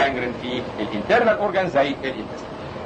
جانجرين في الانترنال اورجان زي الانتستين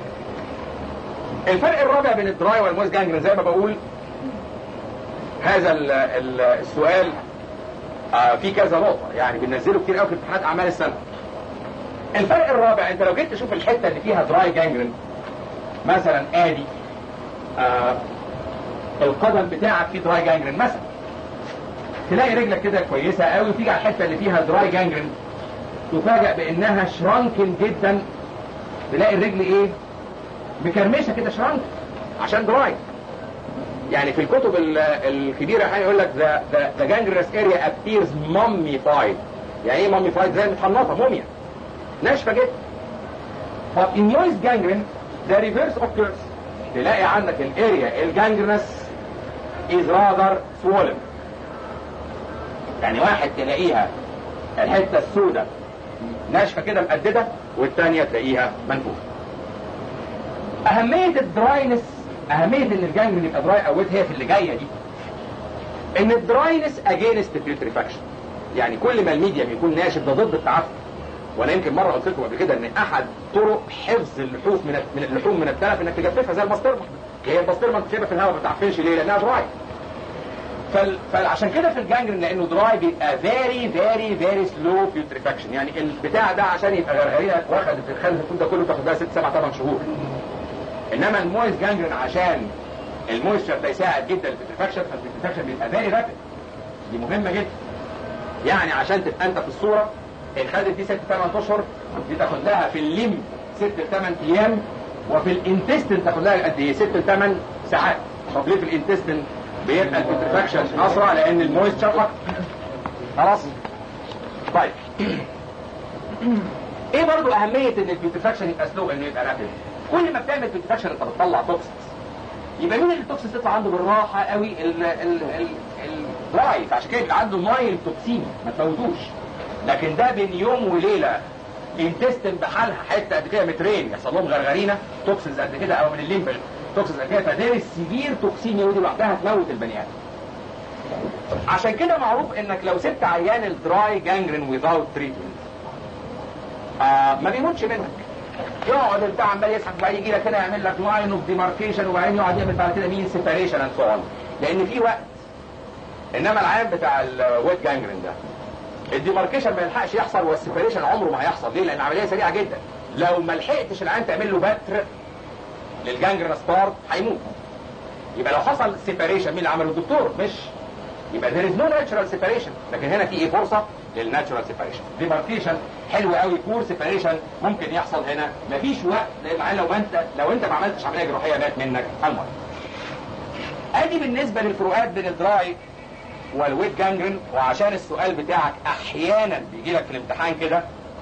الفرق الرابع بين الدراي والمويس جانجرين زي ما بقول هذا ال ال السؤال آه في كذا نقطة يعني بننزله كتير قوي في امتحانات أعمال السنة. الفرق الرابع أنت لو جيت تشوف الحتة اللي فيها دراي جانجرين مثلا آدي آه القدم بتاعك فيه دراي جانجرين مثلا تلاقي رجلك كده كويسة قوي وتيجي على الحتة اللي فيها دراي جانجرين تفاجأ بأنها شرانكن جدا تلاقي الرجل إيه؟ مكرمشة كده شرانك عشان دراي يعني في الكتب الكبيرة يعني يقول لك the, the, the gangrenous area appears mummified يعني ايه mummified زي متحنطة موميا ناشفة جدا طب in moist gangrene the reverse occurs تلاقي عندك الاريا الجانجرنس is rather swollen يعني واحد تلاقيها الحتة السوداء ناشفة كده مقددة والتانية تلاقيها منفوخة أهمية الدراينس اهميه ان الجانجرين يبقى دراي او ويت هي في اللي جايه دي ان الدراينس اجينست بيوتريفاكشن يعني كل ما الميديم يكون ناشف ده ضد التعفن وانا يمكن مره قلت لكم قبل كده ان احد طرق حفظ اللحوم من من اللحوم من التلف انك تجففها زي البسطرمه هي البسطرمه انت سايبها في الهواء ما بتعفنش ليه؟ لانها دراي فال... فعشان كده في الجانجرين لانه دراي بيبقى فيري فيري فيري سلو بيوتريفاكشن يعني البتاع ده عشان يبقى غرغريه واخد في الخلف ده كله تاخد لها 6 7 8 شهور انما المويس جانجرين عشان المويستشر ده يساعد جدا الفيتريفاكشن فالفيتريفاكشن بيبقى فيري رابid دي مهمه جدا يعني عشان تبقى انت في الصوره الخدت دي 6 8 اشهر دي تاخد لها في الليم 6 8 ايام وفي الانتستين تاخد لها قد ايه 6 8 ساعات طب ليه في الانتستين بيبقى الفيتريفاكشن اسرع لان المويستشر اكتر خلاص طيب ايه برضو اهميه ان الفيتريفاكشن يبقى سلو انه يبقى رابد كل ما بتعمل فيتريفاكشن انت بتطلع توكسينز يبقى مين اللي التوكسين تطلع عنده بالراحه قوي ال ال ال الدراي فعشان كده يبقى عنده مايل توكسين ما تموتوش لكن ده بين يوم وليله انتستن بحالها حته قد كده مترين يحصل لهم غرغرينه توكسينز قد كده او من الليمف توكسينز قد كده فده السيفير توكسيميا ودي لوحدها تموت البني ادم عشان كده معروف انك لو سبت عيان الدراي جانجرين ويزاوت تريتمنت آه ما بيموتش منك يقعد البتاع عمال يسحب وبعدين يجي لك هنا يعمل لك لاين اوف ديماركيشن وبعدين يقعد يعمل بعد كده مين سيباريشن اند سو اون لان في وقت انما العيان بتاع الويت جانجرين ده الديماركيشن ما يلحقش يحصل والسيباريشن عمره ما هيحصل ليه؟ لان العمليه سريعه جدا لو ما لحقتش العيان تعمل له بتر للجانجرين ستارت هيموت يبقى لو حصل سيباريشن مين اللي عمله الدكتور مش يبقى there is no natural separation لكن هنا في ايه فرصه للناتشورال سيباريشن ديماركيشن حلو قوي كور سيباريشن ممكن يحصل هنا مفيش وقت لان لو انت لو انت ما عملتش عمليه جراحيه مات منك المرض ادي بالنسبه للفروقات بين الدراي والويت جانجرين وعشان السؤال بتاعك احيانا بيجي لك في الامتحان كده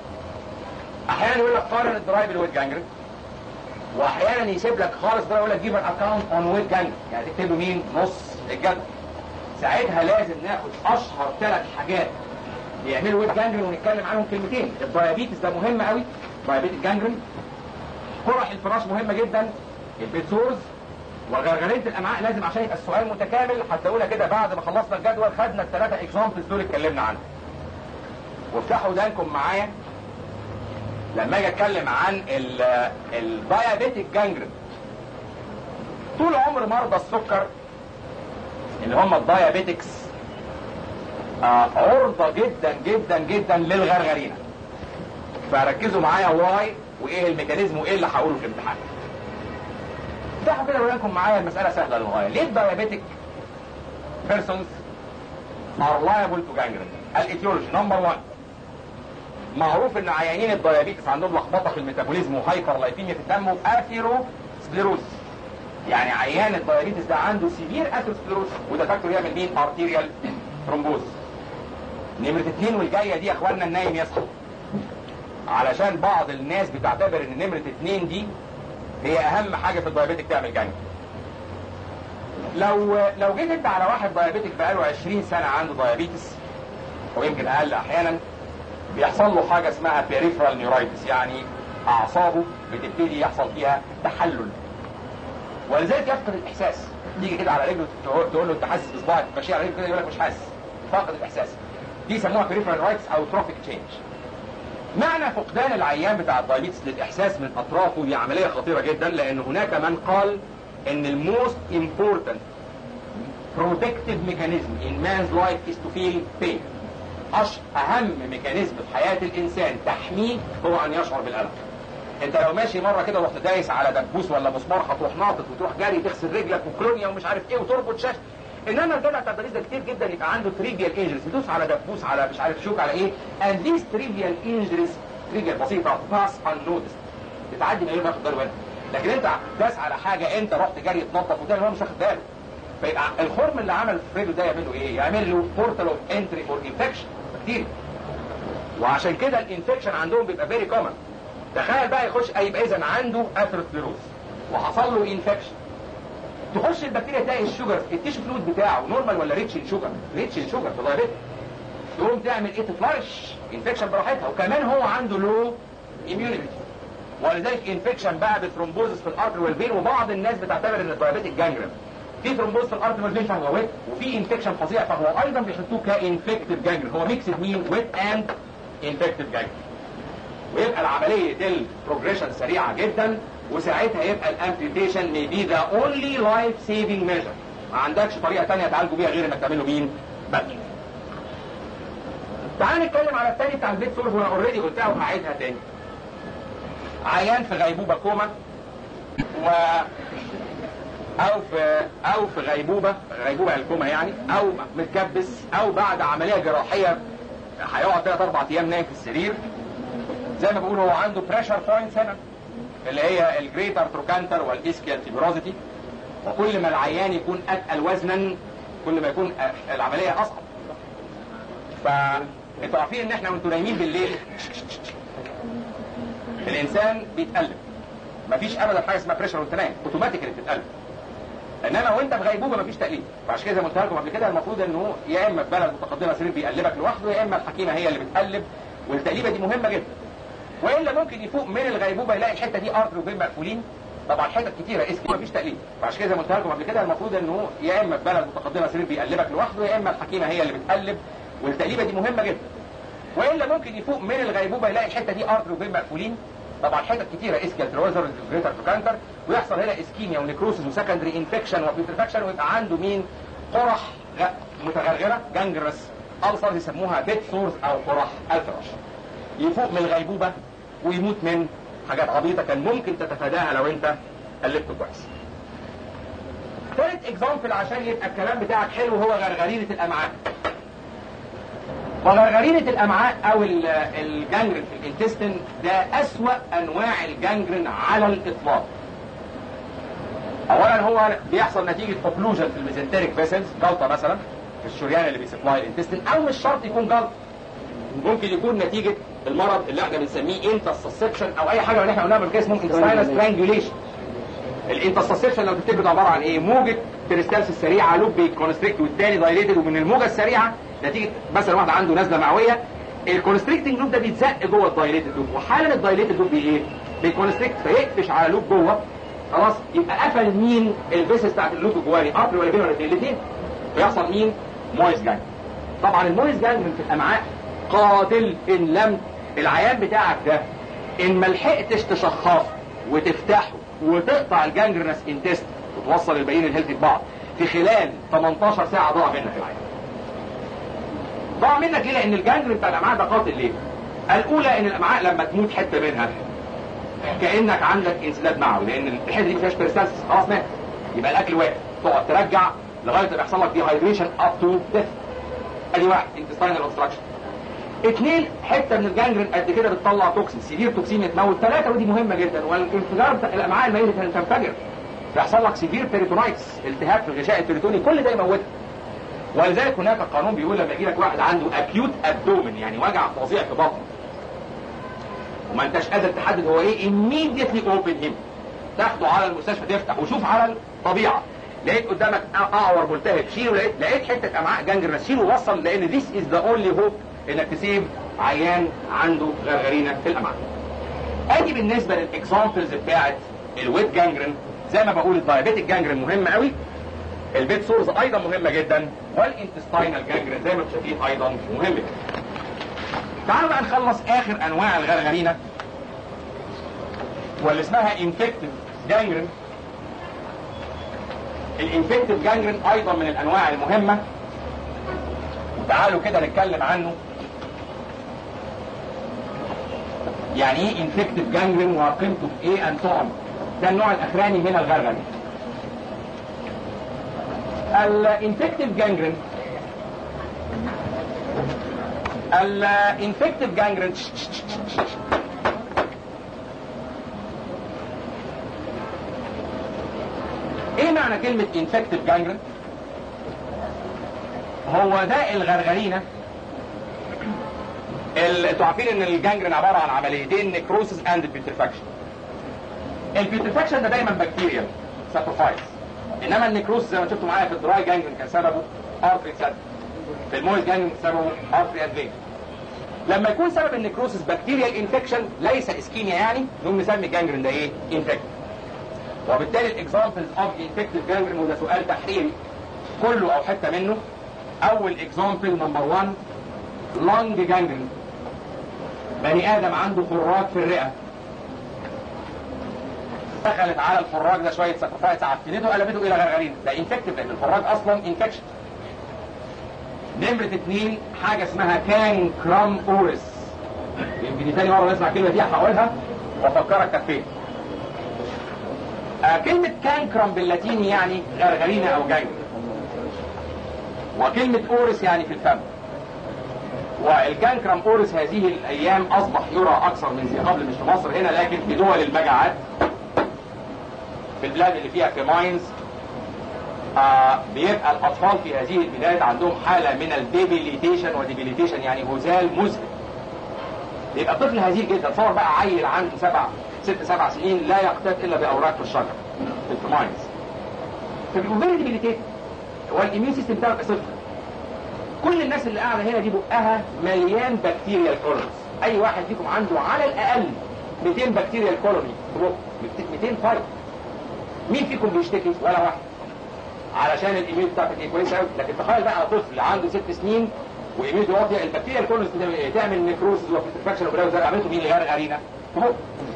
احيانا يقول لك قارن الدراي بالويت جانجرين واحيانا يسيب لك خالص ده يقول لك جيب اكونت اون ويت جانجرين يعني تكتب له مين نص الجدول ساعتها لازم ناخد اشهر ثلاث حاجات بيعملوا ويت جانجرين ونتكلم عنهم كلمتين الدايابيتس ده مهم قوي دايابيتس جانجرين قرح الفراش مهمه جدا البيت سورز وغرغرينه الامعاء لازم عشان يبقى السؤال متكامل هتلاقونا كده بعد ما خلصنا الجدول خدنا الثلاثه اكزامبلز دول اتكلمنا عنهم وافتحوا ودانكم معايا لما اجي اتكلم عن الدايابيتك جانجرين طول عمر مرضى السكر اللي هم الدايابيتكس آه عرضة جدا جدا جدا للغرغرينة فركزوا معايا واي وايه الميكانيزم وايه اللي هقوله في الامتحان افتحوا كده ولكم معايا المسألة سهلة للغاية ليه الدايابيتك بيرسونز are liable to gangrene الايتيولوجي نمبر 1 معروف ان عيانين الدايابيتس عندهم لخبطه في الميتابوليزم وهايبر لايبيميا في الدم واثيرو سكليروز يعني عيان الدايابيتس ده عنده سيفير اثيروسكليروز وده فاكتور يعمل مين ارتيريال ثرومبوز نمرة اتنين والجاية دي يا اخوانا النايم يصحى علشان بعض الناس بتعتبر ان نمرة اتنين دي هي اهم حاجة في الدايابيتك تعمل جنج لو لو جيت انت على واحد دايابيتك بقاله 20 سنة عنده دايابيتس ويمكن اقل احيانا بيحصل له حاجة اسمها بيريفرال نيورايتس يعني اعصابه بتبتدي يحصل فيها تحلل ولذلك يفقد الاحساس تيجي كده على رجله تقول له انت حاسس بصباعك ماشي على رجله كده يقول لك مش حاسس فاقد الاحساس دي يسموها peripheral rights او trophic change معنى فقدان العيان بتاع الدايابيتس للاحساس من اطرافه دي عمليه خطيره جدا لان هناك من قال ان الموست important protective mechanism in man's life is to feel pain أش اهم ميكانيزم في حياه الانسان تحميه هو ان يشعر بالالم انت لو ماشي مره كده ورحت دايس على دبوس ولا مسمار هتروح ناطط وتروح جاري تغسل رجلك وكلونيا ومش عارف ايه وتربط شاش انما الجدع بتاع الباريس ده كتير جدا يبقى عنده تريفيال انجريز يدوس على دبوس على مش عارف شوك على ايه and these trivial injuries تريفيال بسيطه باس unnoticed بتعدي من غير ما ياخد باله منها لكن انت داس على حاجه انت رحت جاري تنطط وده هو مش واخد باله فيبقى الخرم اللي عمل في رجله ده يعمل له ايه؟ يعمل له بورتال اوف انتري فور انفكشن بكتيريا وعشان كده الانفكشن عندهم بيبقى فيري كومن تخيل بقى يخش يبقى اذا عنده اثيروسكليروز وحصل له انفكشن تخش البكتيريا تلاقي الشوجر التيشو فلويد بتاعه نورمال ولا ريتش ان شوجر ريتش ان شوجر في ضريبتها تقوم تعمل ايه تفلش انفكشن براحتها وكمان هو عنده لو اميونيتي ولذلك انفكشن بقى بثرومبوزس في الارتر والفين وبعض الناس بتعتبر ان الدايابيتك جانجرين في ثرومبوز في الارتر والفين فهو ويت وفي انفكشن فظيع فهو ايضا بيحطوه كانفكتيف جانجرين هو ميكس مين ويت اند انفكتيف جانجرين ويبقى العمليه البروجريشن سريعه جدا وساعتها يبقى الامبيوتيشن may be the only life saving measure ما عندكش طريقه ثانيه تعالجوا بيها غير انك تعمله مين؟ بدل تعال نتكلم على الثاني بتاع البيت سورس وانا اوريدي قلتها وهعيدها تاني عيان في غيبوبه كوما و او في او في غيبوبه غيبوبه الكوما يعني او متكبس او بعد عمليه جراحيه هيقعد ثلاث اربع ايام نايم في السرير زي ما بقول هو عنده بريشر بوينتس هنا اللي هي الجريتر تروكانتر والاسكيال فيبروزيتي وكل ما العيان يكون اتقل وزنا كل ما يكون العمليه اصعب فانتوا عارفين ان احنا وانتوا نايمين بالليل الانسان بيتقلب مفيش ابدا حاجه اسمها بريشر وانت نايم اوتوماتيكلي بتتقلب انما وانت في غيبوبه مفيش تقليب فعشان كده زي ما قلت لكم قبل كده المفروض انه يا اما في بلد متقدمه سرير بيقلبك لوحده يا اما الحكيمه هي اللي بتقلب والتقليبه دي مهمه جدا والا ممكن يفوق من الغيبوبه يلاقي الحته دي ارتر وبين مقفولين طبعا حتت كتيره اسكي مفيش تقليب فعشان كده زي ما قلت لكم قبل كده المفروض انه يا اما في بلد متقدمه سرير بيقلبك لوحده يا اما الحكيمه هي اللي بتقلب والتقليبه دي مهمه جدا والا ممكن يفوق من الغيبوبه يلاقي الحته دي ارتر وبين مقفولين طبعا حتت كتيره اسكيال تروزر جريتر توكانتر ويحصل هنا اسكيميا ونيكروسيس وسكندري انفكشن وبيوترفكشن ويبقى عنده مين قرح متغرغره جانجرس ألسر يسموها بيت سورس او قرح الفراش يفوق من الغيبوبه ويموت من حاجات عبيطه كان ممكن تتفاداها لو انت قلبت كويس. ثالث اكزامبل عشان يبقى الكلام بتاعك حلو هو غرغرينه الامعاء. وغرغرينه الامعاء او الجانجرين في الانتستين ده اسوأ انواع الجانجرين على الاطلاق. اولا هو بيحصل نتيجه اوكلوجن في الميزنتريك فيسلز جلطه مثلا في الشريان اللي بيسبلاي الانتستين او مش شرط يكون جلطه ممكن يكون نتيجه المرض اللي احنا بنسميه انترسسبشن او اي حاجه من اللي احنا قلناها قبل كده اسمه انتستاينال سترانجوليشن الانترسسبشن لو تفتكروا عباره عن ايه؟ موجه كريستالس السريعه لوب بيكونستريكت والتاني دايليتد ومن الموجه السريعه نتيجه مثلا واحد عنده نزله معويه الكونستريكتنج لوب ده بيتزق جوه الدايليتد لوب وحالا الدايليتد لوب ايه؟ بيكونستريكت فيقفش على لوب جوه خلاص يبقى قفل مين الفيسس بتاعت اللوب الجواني ارتر ولا بين ولا الاثنين فيحصل مين؟ مويس جانج طبعا المويس جانج في الامعاء قاتل ان لم العيان بتاعك ده ان ما لحقتش تشخصه وتفتحه وتقطع الجانجرنس انتست وتوصل الباقيين الهيلثي ببعض في خلال 18 ساعه ضاع منك العيان. ضاع منك ليه؟ لان الجانجرين بتاع الامعاء ده قاتل ليه؟ الاولى ان الامعاء لما تموت حته منها كانك عندك انسداد معوي لان الحته دي ما فيهاش بيرستالسيس خلاص مات يبقى الاكل واقف تقعد ترجع لغايه ما يحصل لك ديهايدريشن اب تو ديث ادي واحد انتستاينال اوبستراكشن اثنين حته من الجانجرين قد كده بتطلع توكسين سيفير توكسين يتموت ثلاثه ودي مهمه جدا والانفجار بتاع الامعاء الميته تنفجر يحصل لك سيفير بيريتونايتس التهاب في الغشاء البيريتوني كل ده يموتك ولذلك هناك قانون بيقول لما يجي لك واحد عنده اكيوت ابدومن يعني وجع فظيع في بطنه وما انتش قادر تحدد هو ايه immediately open him تاخده على المستشفى تفتح وشوف على الطبيعه لقيت قدامك اعور ملتهب شيله لقيت لقيت حته امعاء جانجرنس شيله وصل لان this is the only hope انك تسيب عيان عنده غرغرينه في الامعاء. ادي بالنسبه للاكزامبلز بتاعت الويت جانجرين زي ما بقول الدايابيتك جانجرين مهم قوي البيت سورز ايضا مهمه جدا والانتستاينال جانجرين زي ما انتم شايفين ايضا مهم جدا. تعالوا بقى نخلص اخر انواع الغرغرينه واللي اسمها انفكتيف جانجرين الانفكتيف جانجرين ايضا من الانواع المهمه تعالوا كده نتكلم عنه يعني ايه انفكتيف جانجرين وقيمته في ايه ان تعمل ده النوع الاخراني من الغرغره الانفكتيف جانجرين الانفكتيف جانجرين ايه معنى كلمة انفكتيف جانجرين هو ده الغرغرينة انتوا عارفين ان الجانجرين عبارة عن عمليتين نكروسس اند بيوتريفاكشن البيوتريفاكشن ده دايما بكتيريا ساتروفايز انما النكروس زي ما شفتوا معايا في الدراي جانجرين كان سببه ارتري سد في المويز جانجرين سببه ارتري ادفين لما يكون سبب النكروسس بكتيريال انفكشن ليس اسكيميا يعني نقوم نسمي الجانجرين ده ايه انفكت وبالتالي الاكزامبلز اوف انفكتيف جانجرين وده سؤال تحريري كله او حته منه اول اكزامبل نمبر 1 لونج جانجرين بني ادم عنده خراج في الرئه دخلت على الخراج ده شويه سكرفايس عفنته قلبته الى غرغرين ده انفكتيف لان الخراج اصلا انفكشن نمرة اتنين حاجة اسمها كان كرام اورس يمكن دي تاني مرة نسمع الكلمة دي هقولها وافكرك كانت فين آه كلمة كانكرم باللاتيني يعني غرغرينة او جنج وكلمة اورس يعني في الفم والكانكرم اورس هذه الايام اصبح يرى اكثر من زي قبل مش في مصر هنا لكن في دول المجاعات في البلاد اللي فيها كماينز آه بيبقى الاطفال في هذه البلاد عندهم حاله من الديبيليتيشن وديبيليتيشن يعني هزال مزهق بيبقى طفل هزيل جدا تصور بقى عيل عنده سبع ست سبع سنين لا يقتات الا باوراق في الشجر في الكماينز فبيبقوا فيري ديبيليتيت والاميون سيستم بتاعه صفر كل الناس اللي قاعده هنا دي بقها مليان بكتيريال كولونز اي واحد فيكم عنده على الاقل 200 بكتيريال كولوني 200 فرد مين فيكم بيشتكي ولا واحد علشان الايميل بتاعتك ايه كويسه قوي لكن تخيل بقى طفل عنده ست سنين وايميل واطيه البكتيريا الكولونز تعمل نيكروسز وفيكشن وكده وزي عملته مين الغرغرينه هو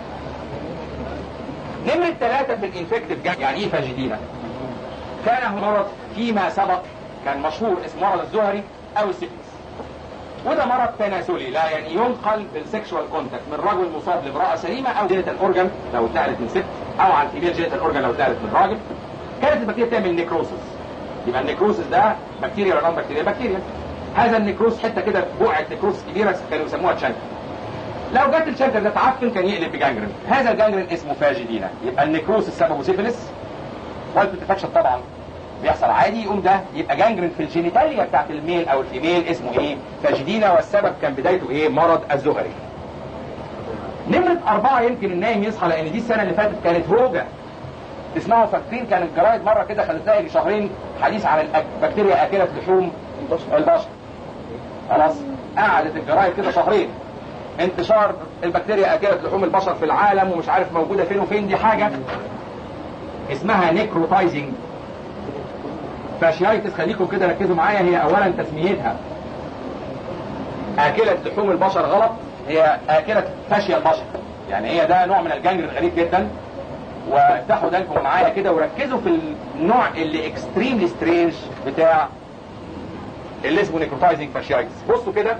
نمرة ثلاثة في الانفكتيف جانج يعني ايه فاجيدينا كان هو مرض فيما سبق كان مشهور اسمه مرض الزهري او السيفلس وده مرض تناسلي لا يعني ينقل بالسكشوال كونتاكت من رجل مصاب لامرأة سليمة او جينيتال اورجان لو اتنقلت من ست او عن فيميل جينيتال اورجان لو اتنقلت من راجل كانت البكتيريا تعمل نيكروسس يبقى النيكروسس ده بكتيريا ولا نون بكتيريا بكتيريا هذا النيكروس حته كده بقعه نيكروس كبيره كانوا يسموها تشانكر لو جت الشنكر ده تعفن كان يقلب بجانجرين هذا الجانجرين اسمه فاجيدينا يبقى النيكروس سببه سيفلس والبيتفكشن طبعا بيحصل عادي يقوم ده يبقى جانجرين في الجينيتاليا بتاعت الميل او الفيميل اسمه ايه فاجيدينا والسبب كان بدايته ايه مرض الزهري نمرة أربعة يمكن النايم يصحى لأن دي السنة اللي فاتت كانت هوجة تسمعوا فاكرين كان الجرايد مرة كده خدت لها شهرين حديث عن البكتيريا آكلة لحوم البشر خلاص قعدت الجرايد كده شهرين انتشار البكتيريا اكلت لحوم البشر في العالم ومش عارف موجوده فين وفين دي حاجه اسمها نيكروتايزنج فاشيايتس خليكم كده ركزوا معايا هي اولا تسميتها اكلت لحوم البشر غلط هي اكلت فاشيا البشر يعني هي ده نوع من الجنجر الغريب جدا وافتحوا دانكم معايا كده وركزوا في النوع اللي اكستريملي سترينج بتاع اللي اسمه نيكروتايزنج فاشيايتس بصوا كده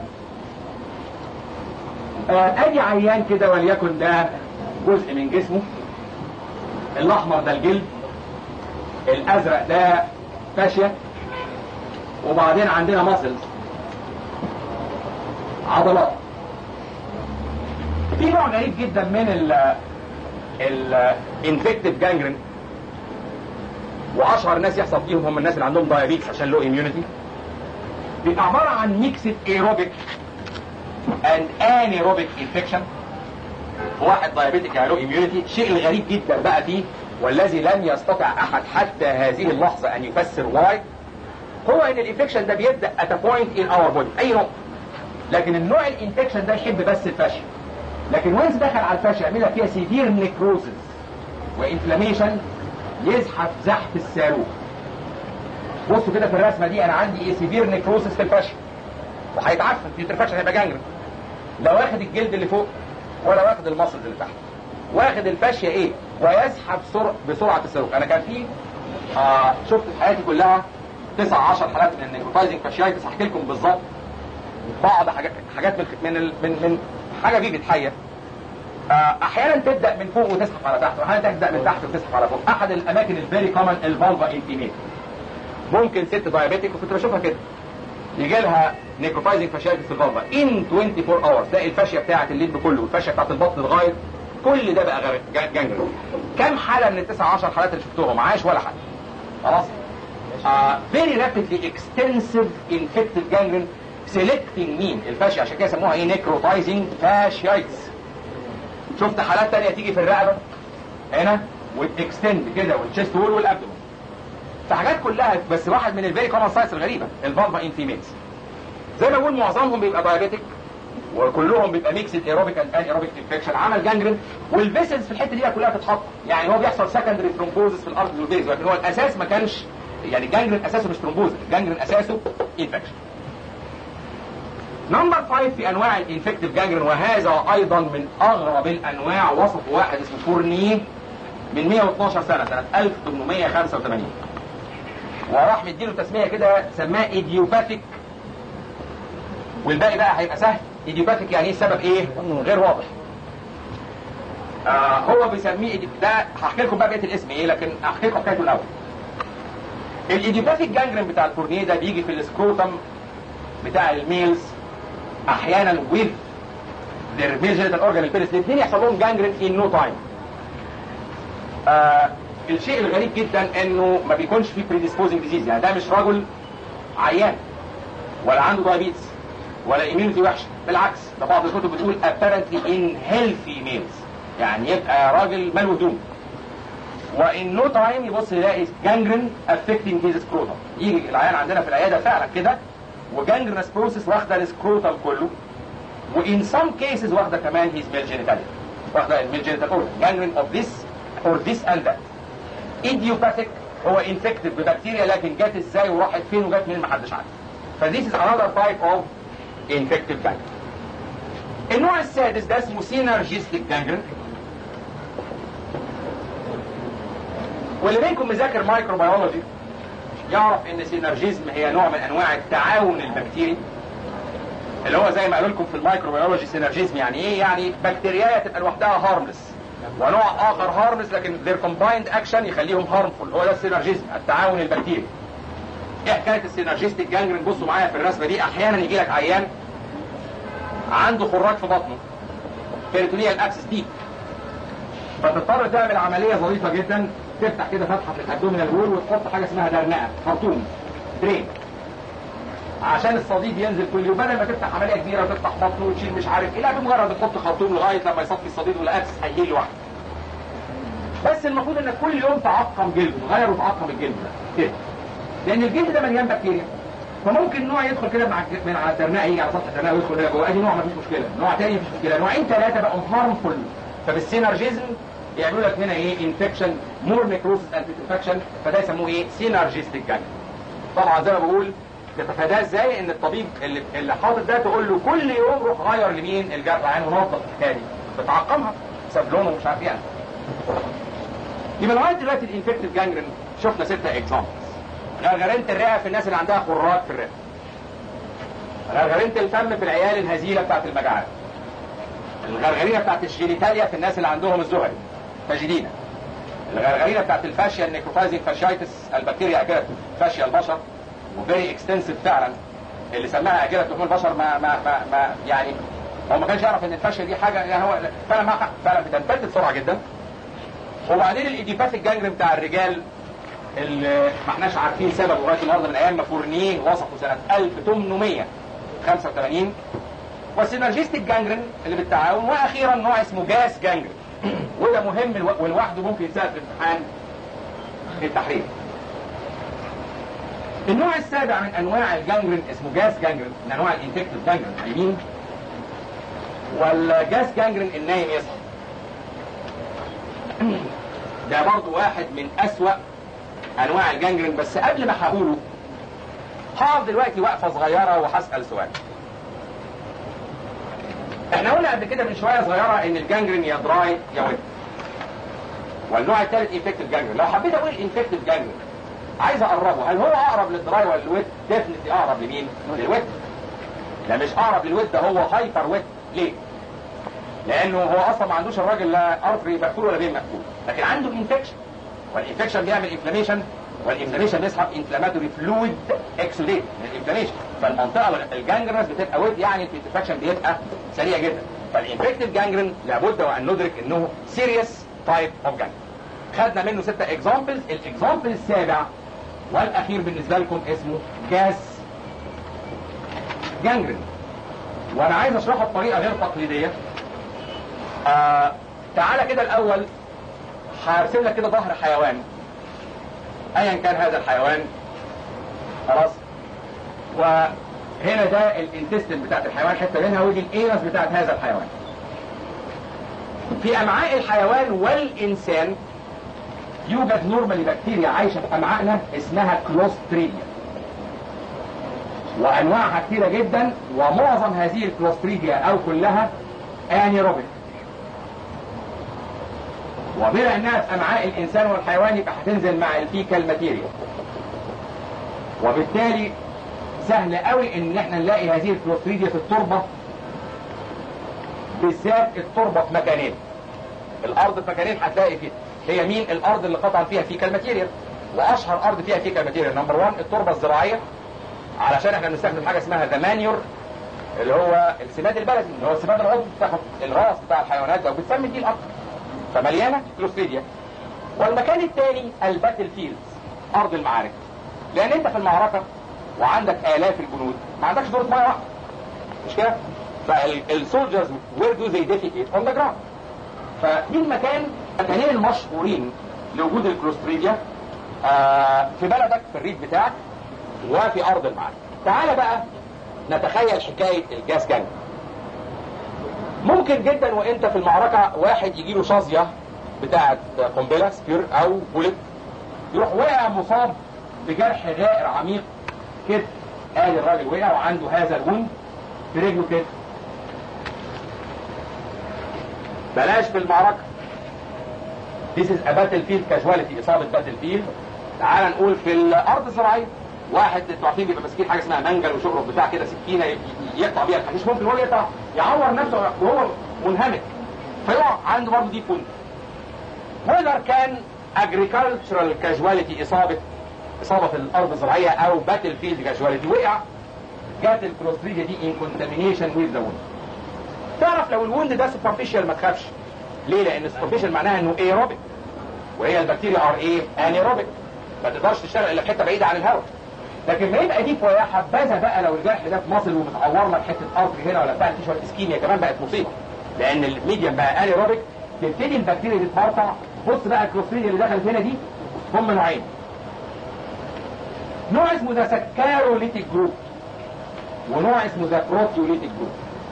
ادي عيان كده وليكن ده جزء من جسمه الاحمر ده الجلد الازرق ده فاشية وبعدين عندنا ماسلز عضلات في نوع غريب جدا من ال الانفكتيف جانجرين واشهر ناس يحصل فيهم هم الناس اللي عندهم دايابيتس عشان لو اميونيتي بيبقى عباره عن ميكسد ايروبيك and anaerobic infection واحد دايابيتك يعني له اميونيتي الشيء الغريب جدا بقى فيه والذي لم يستطع احد حتى هذه اللحظه ان يفسر واي هو ان الانفكشن ده بيبدا at a point in our body اي نقطه لكن النوع الانفكشن ده يحب بس الفاشل لكن وانس دخل على الفاشل يعمل لك فيها سيفير نيكروزز وانفلاميشن يزحف زحف الصاروخ بصوا كده في الرسمه دي انا عندي ايه سيفير نيكروزز في الفاشل وهيتعفن في الفاشل هيبقى جانجرين لا واخد الجلد اللي فوق ولا واخد المصل اللي تحت واخد الفاشيه ايه ويسحب سرعه بسرعه الصاروخ انا كان في آه شفت في حياتي كلها 9 10 حالات من النيكروتايزنج فاشيايتس هحكي لكم بالظبط بعض حاجات حاجات من من ال- من, من حاجه بيجت حيه آه، احيانا تبدا من فوق وتسحب على تحت واحيانا تبدا من تحت وتسحب على فوق احد الاماكن الفيري كومن الفالفا انفيميت ممكن ست دايابيتيك وكنت بشوفها كده يجي لها نيكروتايزنج فاشيايتس في الفالفا ان 24 اورز تلاقي الفاشيه بتاعه الليد كله والفاشيه بتاعه البطن لغايه كل ده بقى غير- جا- جانجرين كم حاله من التسع 10 حالات اللي شفتهم عاش ولا حاجه خلاص فيري رابيدلي اكستنسيف انفكتيف جانجرين سيلكتنج مين الفاشيه عشان كده سموها ايه نيكروتايزنج فاشيايتس شفت حالات تانية تيجي في الرقبة هنا وتكستند كده والتشست وول والابدومن فحاجات كلها بس واحد من الفيري كومن سايتس الغريبة الفالفا ان فيميلز زي ما بقول معظمهم بيبقى دايابيتك وكلهم بيبقى ميكسد ايروبيك اند ان ايروبيك انفكشن عمل جانجرين والفيسلز في الحته دي كلها تتحط يعني هو بيحصل سكندري ثرومبوزس في الارض والبيز لكن هو الاساس ما كانش يعني الجانجرين اساسه مش ثرومبوز الجانجرين اساسه انفكشن نمبر 5 في انواع الانفكتيف جانجرين وهذا ايضا من اغرب الانواع وصفه واحد اسمه فورنيه من 112 سنه سنه 1885 وراح مديله تسميه كده سماه ايديوباثيك والباقي بقى هيبقى سهل ايديوباثيك يعني ايه السبب ايه غير واضح آه هو بيسميه إيدي- ده هحكي لكم بقى بقيه الاسم ايه لكن هحكي لكم حكايته الاول الايديوباثيك جانجرين بتاع الفورنيه ده بيجي في السكروتم بتاع الميلز احيانا with their male genital organ البيرس الاثنين يحصل لهم جانجرين in no time آه الشيء الغريب جدا انه ما بيكونش فيه predisposing disease يعني ده مش رجل عيان ولا عنده diabetes ولا immunity وحشه بالعكس ده بعض الكتب بتقول apparently in healthy males يعني يبقى راجل مال ودوم وان نو تايم يبص يلاقي جانجرين افكتنج هيز سكروتم يجي العيان عندنا في العياده فعلا كده وجانجرينس بروسيس واخده السكروتم كله وان سم كيسز واخده كمان هيز ميل جينيتاليا واخده الميل جينيتال اورجن جانجرين اوف ذس اور ذس اند ذات ايديوباثيك هو انفكتد ببكتيريا لكن جت ازاي وراحت فين وجت منين محدش عارف فذيس از انذر تايب اوف انفكتيف جانجرين النوع السادس ده اسمه سينرجيستيك جانجرين واللي منكم مذاكر مايكروبيولوجي يعرف ان السينرجيزم هي نوع من انواع التعاون البكتيري اللي هو زي ما قالوا لكم في المايكروبيولوجي سينرجيزم يعني ايه يعني بكتيريا تبقى لوحدها هارملس ونوع اخر هارملس لكن their combined action يخليهم هارمفول هو ده السينرجيزم التعاون البكتيري ايه حكايه السينرجيستيك جانجرين بصوا معايا في الرسمه دي احيانا يجي لك عيان عنده خراج في بطنه بيريتونيال اكسس ديب فتضطر تعمل عمليه ظريفه جدا تفتح كده فتحه في الابدومينال وول وتحط حاجه اسمها درنقه خرطوم درين عشان الصديد ينزل كل يوم بدل ما تفتح عمليه كبيره وتفتح بطنه وتشيل مش عارف ايه لا بمجرد تحط خرطوم لغايه لما يصفي الصديد والاكس هيجي لوحده بس المفروض انك كل يوم تعقم جلده تغير وتعقم الجلد ده كده لان الجلد ده مليان بكتيريا فممكن نوع يدخل كده مع من على الدرنقه يجي على سطح الدرنقه ويدخل هنا جوه ادي نوع مفيش مشكله نوع تاني مفيش مشكله نوعين ثلاثه بقوا هارمفول فبالسينرجيزم يعملوا لك هنا ايه انفكشن مور نيكروسس اند انفكشن فده يسموه ايه سينرجيستيك جانج طبعا زي ما بقول تتفاداه ازاي ان الطبيب اللي اللي حاطط ده تقول له كل يوم روح غير لمين الجرح عين ونظف الحكايه دي بتعقمها بسبب لونه ومش عارف يعني يبقى لغايه دلوقتي الانفكتيف جانجرين شفنا ستة اكزامبلز غرغرينة الرئه في الناس اللي عندها خراج في الرئه غرغرينة الفم في العيال الهزيله بتاعت المجاعات الغرغرينه بتاعت الجينيتاليا في الناس اللي عندهم الزهري فاجدينا الغرغرينه بتاعت الفاشيا النيكروفايزنج فاشيايتس البكتيريا اكلت فاشيا البشر وفيري اكستنسيف فعلا اللي سماها اكلت لحوم البشر ما ما ما, ما يعني هو ما كانش يعرف ان الفاشيا دي حاجه يعني هو فعلا ما فعلا بتنفذ بسرعه جدا وبعدين الايديوباثيك جانجرين بتاع الرجال اللي ما احناش عارفين سببه لغايه النهارده من ايام ما فورنيه وصفه سنه 1885 والسينرجيستيك جانجرين اللي بالتعاون واخيرا نوع اسمه جاس جانجرين وده مهم الو- ولوحده ممكن يتسال في امتحان التحرير النوع السابع من انواع الجانجرين اسمه جاس جانجرين من انواع الانفكتيف جانجرين النايمين والجاس جانجرين النايم يصحى ده برضو واحد من اسوأ انواع الجانجرين بس قبل ما هقوله هقف دلوقتي وقفه صغيره وهسال سؤال احنا قلنا قبل كده من شويه صغيره ان الجانجرين يا دراي يا ويت والنوع الثالث انفكتيف جانجرين لو حبيت اقول انفكتيف جانجرين عايز اقربه هل هو اقرب للدراي ولا الويت ديفنتلي اقرب لمين للويت لا مش اقرب للويت ده هو هايبر ويت ليه لانه هو اصلا ما عندوش الراجل لا ارتري مقفول ولا بين مقفول لكن عنده انفكشن والانفكشن بيعمل انفلاميشن والانفلاميشن بيسحب انفلاماتوري فلويد اكسوديت من الانفلاميشن فالمنطقه الجانجرنس بتبقى ويت يعني الانفكشن بيبقى سريع جدا فالانفكتيف جانجرين لابد وان ندرك انه سيريس تايب اوف جانجرين خدنا منه ستة اكزامبلز الاكزامبل السابع والاخير بالنسبه لكم اسمه جاز جانجرين وانا عايز اشرحه بطريقه غير تقليديه آه تعالى كده الاول هرسم لك كده ظهر حيوان ايا كان هذا الحيوان خلاص وهنا ده الانتستين بتاعت الحيوان حته منها ودي الانس بتاعت هذا الحيوان في امعاء الحيوان والانسان يوجد نورمالي بكتيريا عايشه في امعائنا اسمها كلوستريديا وانواعها كثيره جدا ومعظم هذه الكلوستريديا او كلها انيروبيك وبما انها في امعاء الانسان والحيوان يبقى هتنزل مع الفيكال ماتيريال وبالتالي سهل قوي ان احنا نلاقي هذه الكلوستريديا في التربه بالذات التربه في مكانين الارض في مكانين هتلاقي فيها هي مين الارض اللي قطع فيها فيكال ماتيريال واشهر ارض فيها فيكال ماتيريال نمبر 1 التربه الزراعيه علشان احنا بنستخدم حاجه اسمها ذا مانيور اللي هو السماد البلدي اللي هو السماد العضوي بتاخد الراس بتاع الحيوانات ده وبتسمي دي الاكتر فمليانه كلوستريديا والمكان الثاني الباتل فيلدز ارض المعارك لان انت في المعركه وعندك الاف الجنود ما عندكش دوره ميه واحده مش كده فالسولجرز وير دو زي ديفيكيت اون ذا جراوند فدي المكان المكانين المشهورين لوجود الكلوستريديا آه في بلدك في الريف بتاعك وفي ارض المعارك تعال بقى نتخيل حكايه الجاس جانج ممكن جدا وانت في المعركه واحد يجي له شظيه بتاعه قنبله سبير او بوليت يروح واقع مصاب بجرح غائر عميق كده ادي الراجل وقع وعنده هذا الوند في رجله كده بلاش في المعركه This is a battlefield casualty إصابة battlefield تعال نقول في الأرض الزراعية واحد انتوا عارفين بيبقى ماسكين حاجة اسمها منجل وشقرب بتاع كده سكينة يقطع بيها الحشيش ممكن هو يقطع يعور نفسه وهو منهمك فيقع عنده برضه دي بوينت ويذر كان agricultural casualty إصابة إصابة في الأرض الزراعية أو battlefield casualty وقع جات الكلوستريديا دي in contamination with the wound تعرف لو الوند ده سوبرفيشال ما تخافش ليه؟ لأن سوبرفيشال معناها إنه ايروبيك وهي البكتيريا ار ايه؟ انيروبيك ما تقدرش تشتغل إلا في حتة بعيدة عن الهواء لكن ما يبقى دي فويا حبذا بقى لو الجرح ده في مصل ومتعور لك حته ارض هنا ولا بتاع في شويه اسكيميا كمان بقت مصيبه لان الميديم بقى انيروبيك تبتدي البكتيريا دي تتمرطع بص بقى الكلوستريديا اللي دخلت هنا دي هم نوعين نوع اسمه ذا سكاروليتيك جروب ونوع اسمه ذا بروتيوليتيك جروب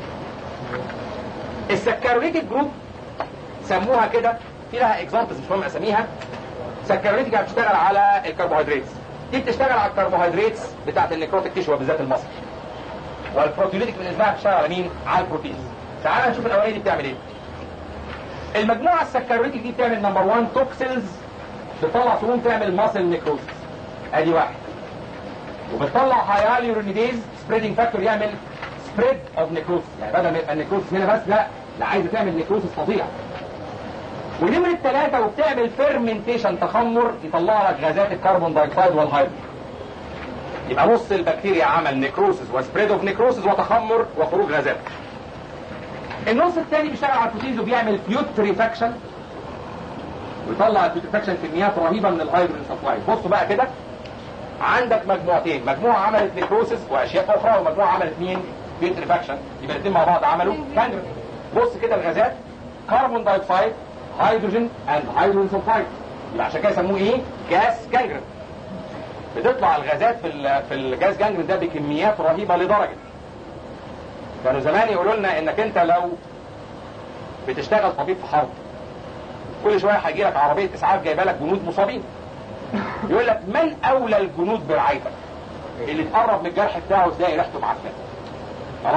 السكاروليتيك جروب سموها كده في لها اكزامبلز مش مهم اساميها سكاروليتيك بتشتغل على الكربوهيدرات دي بتشتغل على الكربوهيدرات بتاعت النيكروتيك تيشو وبالذات المصل والبروتيوليتيك بالنسبه لها بتشتغل على مين؟ على البروتين تعال نشوف الاولانيه دي بتعمل ايه المجموعه السكاروليتيك دي بتعمل نمبر 1 توكسينز بتطلع سموم تعمل ماسل نيكروز ادي واحد وبتطلع هاياليورونيديز سبريدنج فاكتور يعمل سبريد اوف نيكروز يعني بدل ما يبقى النيكروز هنا بس لا لا عايزه تعمل نيكروز فظيع ونمرة ثلاثة وبتعمل فيرمنتيشن تخمر يطلع لك غازات الكربون دايوكسيد والهيدروجين يبقى نص البكتيريا عمل نيكروسز وسبريد اوف نيكروسز وتخمر وخروج غازات النص الثاني بيشتغل على البروتينز وبيعمل بيوتريفاكشن ويطلع البيوتريفاكشن كميات رهيبه من الهيدروجين سبلاي بصوا بقى كده عندك مجموعتين مجموعه عملت نيكروسس واشياء اخرى ومجموعه عملت مين بيوتريفاكشن يبقى الاثنين مع بعض عملوا كانجر بص كده الغازات كربون دايوكسيد هيدروجين اند هيدروجين سلفايد يبقى عشان كده يسموه ايه جاس جانجرين بتطلع الغازات في ال- في الجاز جانجرين ده بكميات رهيبه لدرجه كانوا زمان يقولوا لنا انك انت لو بتشتغل طبيب في حرب كل شويه هيجي لك عربيه اسعاف جايبه لك جنود مصابين يقول لك من اولى الجنود برعايتك اللي تقرب من الجرح بتاعه تلاقي ريحته معفنه خلاص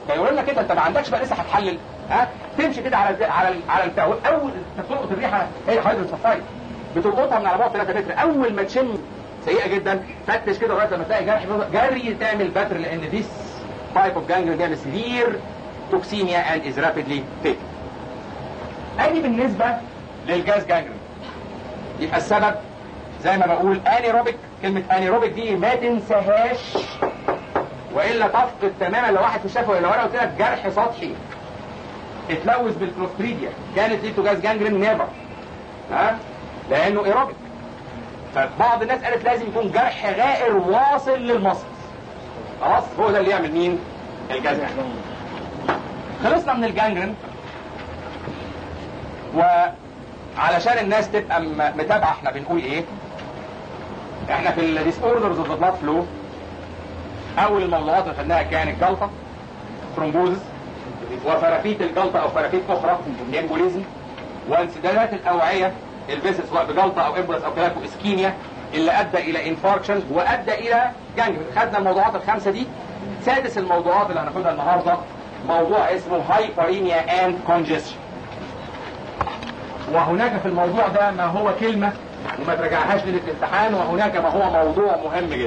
كان يقول لنا كده انت ما عندكش بقى لسه هتحلل ها تمشي كده على ال على ال على البتاع اول تلقط الريحه هي هيدروجين سلفايد بتلقطها من على بعد 3 متر اول ما تشم سيئه جدا فتش كده لغايه لما تلاقي جرح جري تعمل بتر لان ذيس تايب اوف جانجرين بيعمل سيفير توكسيميا اند از رابيدلي فيت ادي بالنسبه للجاز جانجرين يبقى السبب زي ما بقول انيروبيك كلمه انيروبيك دي ما تنساهاش والا تفقد تماما لو واحد شافه لو انا قلت لك جرح سطحي اتلوث بالكلوستريديا كانت ليه جاز جانجرين نيفر ها لانه ايروبيك فبعض الناس قالت لازم يكون جرح غائر واصل للمصل خلاص هو ده اللي يعمل مين الجاز جانجرين خلصنا من الجانجرين وعلشان الناس تبقى متابعه احنا بنقول ايه احنا في الديس اوردرز اوف ذا بلاد فلو اول الموضوعات اللي خدناها كانت الجلطه ثرومبوزس وفرافيت الجلطه او فرافيت اخرى امبوليزم وانسدادات الاوعيه الفيسل سواء بجلطه او امبولس او كلاكو اسكيميا اللي ادى الى انفاركشن وادى الى جانجرين خدنا الموضوعات الخمسه دي سادس الموضوعات اللي هناخدها النهارده موضوع اسمه هايبريميا اند كونجستشن وهناك في الموضوع ده ما هو كلمه وما ترجعهاش للامتحان وهناك ما هو موضوع مهم جدا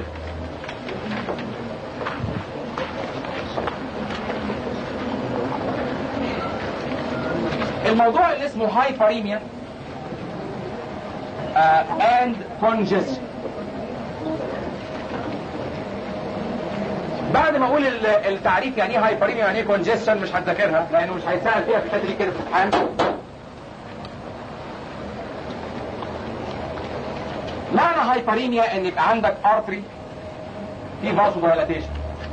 الموضوع اللي اسمه هايبريميا اند كونجستشن بعد ما اقول التعريف يعني ايه هايبريميا يعني ايه كونجستشن مش هتذاكرها لانه مش هيتسال فيها في الحته دي كده في الامتحان معنى هايبريميا ان يبقى عندك ارتري في فاسو دايلاتيشن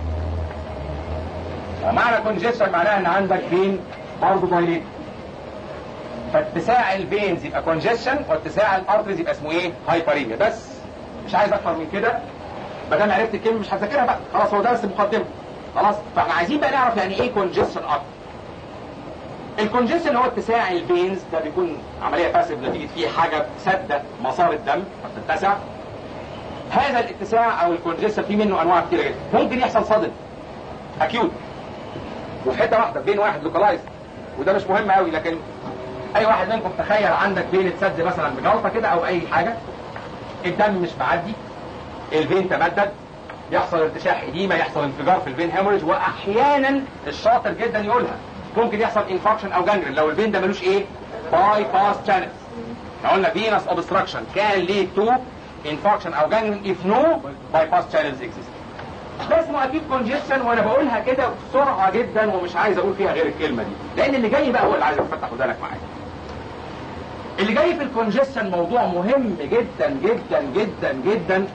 ومعنى كونجستشن معناها ان عندك فين برضه دايليت فاتساع الفينز يبقى كونجستشن واتساع الارتريز يبقى اسمه ايه هايبريميا بس مش عايز اكتر من كده ما دام عرفت الكلمه مش هتذاكرها بقى خلاص هو ده بس مقدمه خلاص فاحنا عايزين بقى نعرف يعني ايه كونجستشن اكتر الكونجستشن هو اتساع الفينز ده بيكون عمليه باسيف نتيجه فيه حاجه سد مسار الدم فبتتسع هذا الاتساع او الكونجستشن فيه منه انواع كتير جدا ممكن يحصل صدم اكيوت وفي حته واحده بين واحد لوكالايز وده مش مهم قوي لكن اي واحد منكم تخيل عندك فين اتسد مثلا بجلطه كده او اي حاجه الدم مش معدي الفين تمدد يحصل ارتشاح اديمه يحصل انفجار في الفين هيموريج واحيانا الشاطر جدا يقولها ممكن يحصل انفاكشن او جانجرين لو الفين ده ملوش ايه باي باس شانلز احنا قلنا فينس اوبستراكشن كان ليد تو انفاكشن او جانجرين اف نو باي باس شانلز اكزيست ده اسمه اكيد كونجستشن وانا بقولها كده بسرعه جدا ومش عايز اقول فيها غير الكلمه دي لان اللي جاي بقى هو اللي عايز تفتح ودانك معايا اللي جاي في الكونجستشن موضوع مهم جدا جدا جدا جدا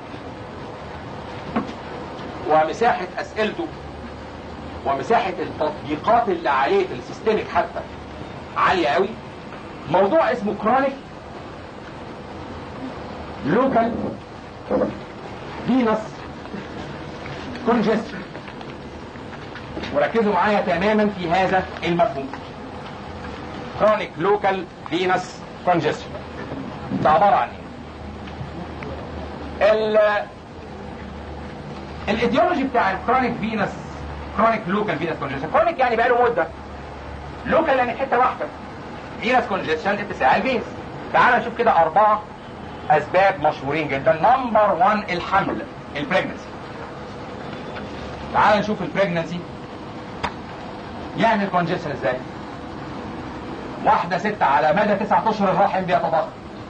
ومساحة أسئلته ومساحة التطبيقات اللي عليه في السيستمك حتى عالية قوي موضوع اسمه كرونيك لوكال فينس كونجستشن وركزوا معايا تماما في هذا المفهوم كرونيك لوكال فينس كونجستشن ده عبارة عن ايه؟ الايديولوجي بتاع الكرونيك فينس كرونيك لوكال فينس كونجستشن كرونيك يعني بقاله مده لوكال يعني حته واحده فينس كونجستشن اتساع الفينس تعال نشوف كده اربعه اسباب مشهورين جدا نمبر 1 الحمل البريجنسي تعال نشوف البريجنسي يعمل كونجستشن ازاي واحده ست على مدى تسعة اشهر الرحم بيتضخم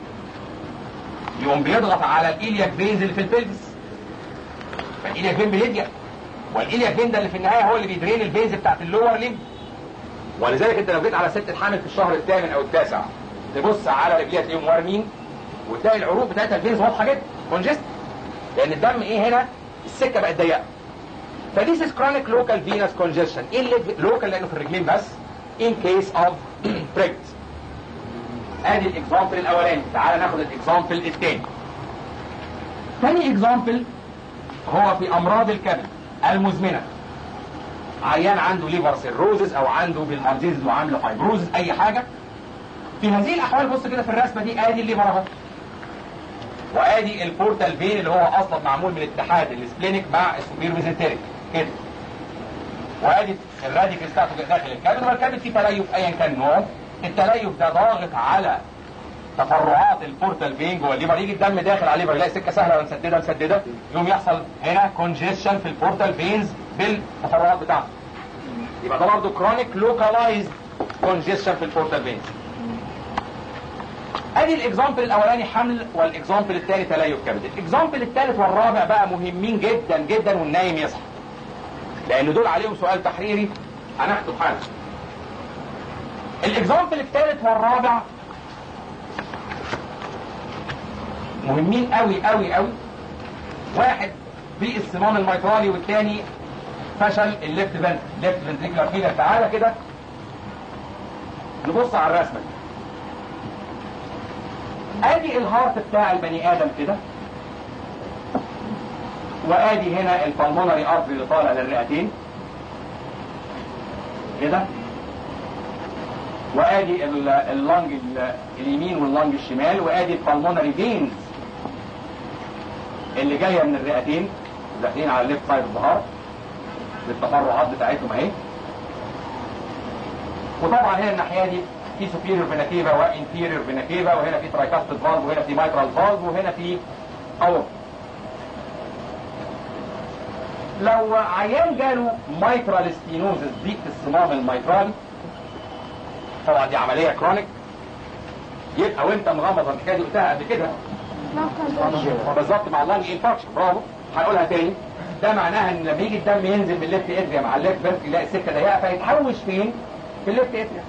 يقوم بيضغط على الإلياك فينز اللي في البلفس فالإلياك فين بيضيق والإلياك فين ده اللي في النهاية هو اللي بيدرين الفينز بتاعت اللور ليم ولذلك انت لو جيت على ست الحامل في الشهر الثامن او التاسع تبص على رجليها تلاقيهم وارمين وتلاقي العروق بتاعتها الفينز واضحه جدا كونجست لان الدم ايه هنا السكه بقت ضيقه فديس از كرونيك لوكال فينس كونجستشن ايه اللي لوكال لانه في الرجلين بس in case of pregnancy ادي الاكزامبل الاولاني تعال ناخد الاكزامبل الثاني ثاني اكزامبل هو في امراض الكبد المزمنه عيان عنده ليفر سيروزز او عنده بالارزيز وعامله فايبروزز اي حاجه في هذه الاحوال بص كده في الرسمه دي ادي الليفر اهو وادي البورتال فين اللي هو اصلا معمول من اتحاد السبلينيك مع السوبير ميزنتريك كده وادي الراديكال بتاعته داخل الكبد والكبد فيه تليف ايا كان نوعه التليف ده ضاغط على تفرعات البورتال فين جوه الليفر يجي الدم داخل على الليفر يلاقي سكه سهله ومسدده مسدده يقوم يحصل هنا كونجيشن في البورتال فينز بالتفرعات بتاعته يبقى ده برضه كرونيك لوكالايزد كونجيشن في البورتال فينز ادي الاكزامبل الاولاني حمل والاكزامبل الثاني تليف كبد الاكزامبل الثالث والرابع بقى مهمين جدا جدا والنايم يصحى لان دول عليهم سؤال تحريري هناخده حالا الاكزامبل الثالث والرابع مهمين قوي قوي قوي واحد في الصمام الميترالي والثاني فشل الليفت فنت ليفت فنتريكولار فيلر تعالى كده نبص على الرسمه دي ادي الهارت بتاع البني ادم كده وادي هنا البلمونري ارتري اللي طالع للرئتين كده وادي اللنج اليمين واللنج الشمال وادي البلمونري فينز اللي جايه من الرئتين داخلين على الليفت سايد الظهر بالتفرعات بتاعتهم اهي وطبعا هنا الناحيه دي في سوبيريور فينا كيفا وانفيريور فينا كيفا وهنا في ترايكاستد فالف وهنا في مايترال فالف وهنا في اور لو عيان جاله مايترال ستينوزس ضيق في الصمام الميترالي طبعا دي عمليه كرونيك يبقى وانت مغمض الحكايه دي قلتها قبل كده بالظبط مع اللانج انفاركشن برافو هنقولها تاني ده معناها ان لما يجي الدم ينزل من الليفت اتريا مع الليفت فيرك يلاقي السكه ضيقه فيتحوش فين؟ في الليفت اتريا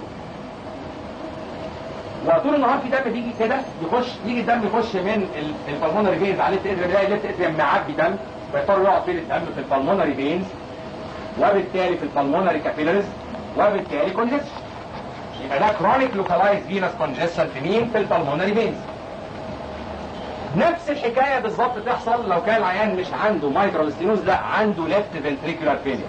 وطول النهار في دم بيجي كده يخش يجي الدم يخش من البلمونري فينز على الليفت اتريا يلاقي الليفت اتريا معبي دم فيضطر يقعد فين الدم في البلمونري فينز وبالتالي في البلمونري كابيلاريز وبالتالي كونجستشن يبقى ده كرونيك لوكالايز فينس كونجستشن في مين؟ في البلمونري فينز نفس الحكايه بالظبط تحصل لو كان العيان مش عنده مايترال ستينوز لا عنده ليفت فنتريكولار فيلير